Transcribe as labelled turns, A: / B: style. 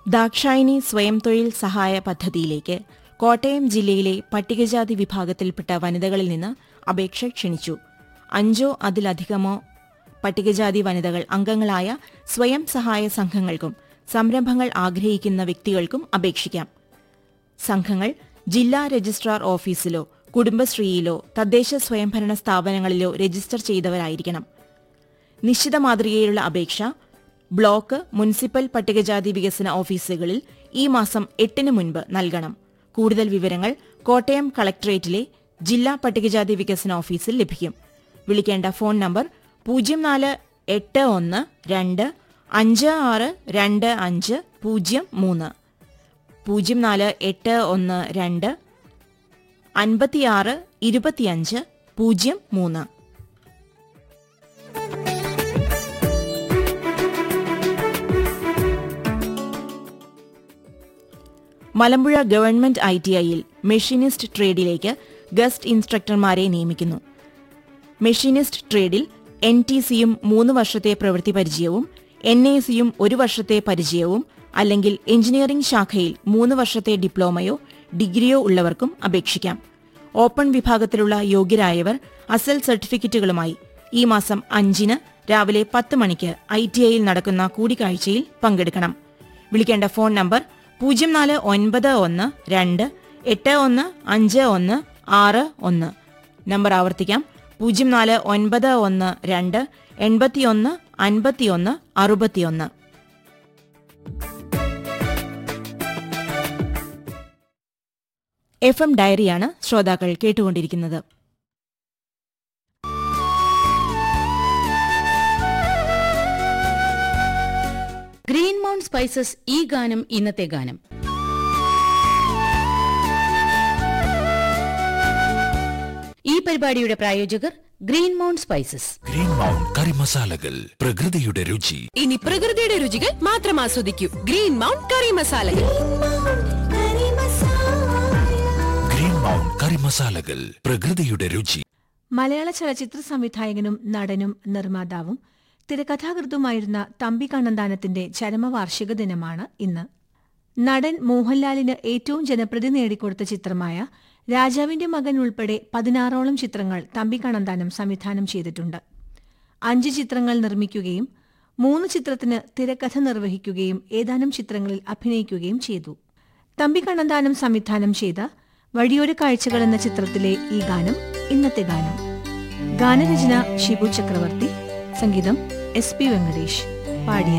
A: ദാക്ഷായിനി സ്വയം തൊഴിൽ സഹായ പദ്ധതിയിലേക്ക് കോട്ടയം ജില്ലയിലെ പട്ടികജാതി വിഭാഗത്തിൽപ്പെട്ട വനിതകളിൽ നിന്ന് അപേക്ഷ ക്ഷണിച്ചു അഞ്ചോ അതിലധികമോ പട്ടികജാതി വനിതകൾ അംഗങ്ങളായ സ്വയം സഹായ സംഘങ്ങൾക്കും സംരംഭങ്ങൾ ആഗ്രഹിക്കുന്ന വ്യക്തികൾക്കും അപേക്ഷിക്കാം സംഘങ്ങൾ ജില്ലാ രജിസ്ട്രാർ ഓഫീസിലോ കുടുംബശ്രീയിലോ തദ്ദേശ സ്വയംഭരണ സ്ഥാപനങ്ങളിലോ രജിസ്റ്റർ ചെയ്തവരായിരിക്കണം നിശ്ചിത മാതൃകയിലുള്ള അപേക്ഷ ബ്ലോക്ക് മുനിസിപ്പൽ പട്ടികജാതി വികസന ഓഫീസുകളിൽ ഈ മാസം എട്ടിന് മുൻപ് നൽകണം കൂടുതൽ വിവരങ്ങൾ കോട്ടയം കളക്ടറേറ്റിലെ ജില്ലാ പട്ടികജാതി വികസന ഓഫീസിൽ ലഭിക്കും വിളിക്കേണ്ട ഫോൺ നമ്പർ പൂജ്യം നാല് എട്ട് ഒന്ന് രണ്ട് അഞ്ച് ആറ് രണ്ട് അഞ്ച് പൂജ്യം മൂന്ന് പൂജ്യം നാല് എട്ട് ഒന്ന് രണ്ട് അൻപത്തിയാറ് ഇരുപത്തിയഞ്ച് പൂജ്യം മൂന്ന് മലമ്പുഴ ഗവൺമെന്റ് ഐ ടി ഐയിൽ മെഷീനിസ്റ്റ് ട്രേഡിലേക്ക് ഗസ്റ്റ് ഇൻസ്ട്രക്ടർമാരെ നിയമിക്കുന്നു മെഷീനിസ്റ്റ് ട്രേഡിൽ എൻ ടി സിയും മൂന്ന് വർഷത്തെ പ്രവൃത്തി പരിചയവും എൻ എ സിയും ഒരു വർഷത്തെ പരിചയവും അല്ലെങ്കിൽ എഞ്ചിനീയറിംഗ് ശാഖയിൽ മൂന്ന് വർഷത്തെ ഡിപ്ലോമയോ ഡിഗ്രിയോ ഉള്ളവർക്കും അപേക്ഷിക്കാം ഓപ്പൺ വിഭാഗത്തിലുള്ള യോഗ്യരായവർ അസൽ സർട്ടിഫിക്കറ്റുകളുമായി ഈ മാസം അഞ്ചിന് രാവിലെ പത്ത് മണിക്ക് ഐ ടി ഐയിൽ നടക്കുന്ന കൂടിക്കാഴ്ചയിൽ പങ്കെടുക്കണം വിളിക്കേണ്ട ഫോൺ നമ്പർ പൂജ്യം നാല് ഒൻപത് ഒന്ന് രണ്ട് എട്ട് ഒന്ന് അഞ്ച് ഒന്ന് ആറ് ഒന്ന് നമ്പർ ആവർത്തിക്കാം പൂജ്യം നാല് ഒൻപത് ഒന്ന് രണ്ട് എൺപത്തിയൊന്ന് അൻപത്തിയൊന്ന് അറുപത്തിയൊന്ന് എഫ് എം ഡയറിയാണ് ശ്രോതാക്കൾ കേട്ടുകൊണ്ടിരിക്കുന്നത്
B: ഗ്രീൻ മൗണ്ട് സ്പൈസസ് ഈ ഗാനം ഇന്നത്തെ ഗാനം ഈ പരിപാടിയുടെ പ്രായോജകർ Green Mount Spices
C: Green Mount കറി മസാലകൾ പ്രകൃതിയുടെ രുചി
D: ഇനി പ്രകൃതിയുടെ രുചികൾ മാത്രം ആസ്വദിക്കൂ ഗ്രീൻ മൗണ്ട് കറി മസാലകൾ
C: ഗ്രീൻ മൗണ്ട് കറി മസാലകൾ പ്രകൃതിയുടെ രുചി
E: മലയാള ചലച്ചിത്ര സംവിധായകനും നടനും നിർമ്മാതാവും തിരക്കഥാകൃത്തുമായിരുന്ന തമ്പി കണ്ണന്താനത്തിന്റെ ചരമവാർഷിക ദിനമാണ് ഇന്ന് നടൻ മോഹൻലാലിന് ഏറ്റവും ജനപ്രതി നേടിക്കൊടുത്ത ചിത്രമായ രാജാവിന്റെ മകൻ ഉൾപ്പെടെ പതിനാറോളം ചിത്രങ്ങൾ തമ്പി കണ്ണന്താനം സംവിധാനം ചെയ്തിട്ടുണ്ട് അഞ്ച് ചിത്രങ്ങൾ നിർമ്മിക്കുകയും മൂന്ന് ചിത്രത്തിന് തിരക്കഥ നിർവഹിക്കുകയും ഏതാനും ചിത്രങ്ങളിൽ അഭിനയിക്കുകയും ചെയ്തു തമ്പി കണ്ണന്താനം സംവിധാനം ചെയ്ത വഴിയോര കാഴ്ചകൾ എന്ന ചിത്രത്തിലെ ഈ ഗാനം ഇന്നത്തെ ഗാനം ഗാനരചന ഷിബു ചക്രവർത്തി സംഗീതം എസ് പി വെങ്കടേഷ് പാടിയത്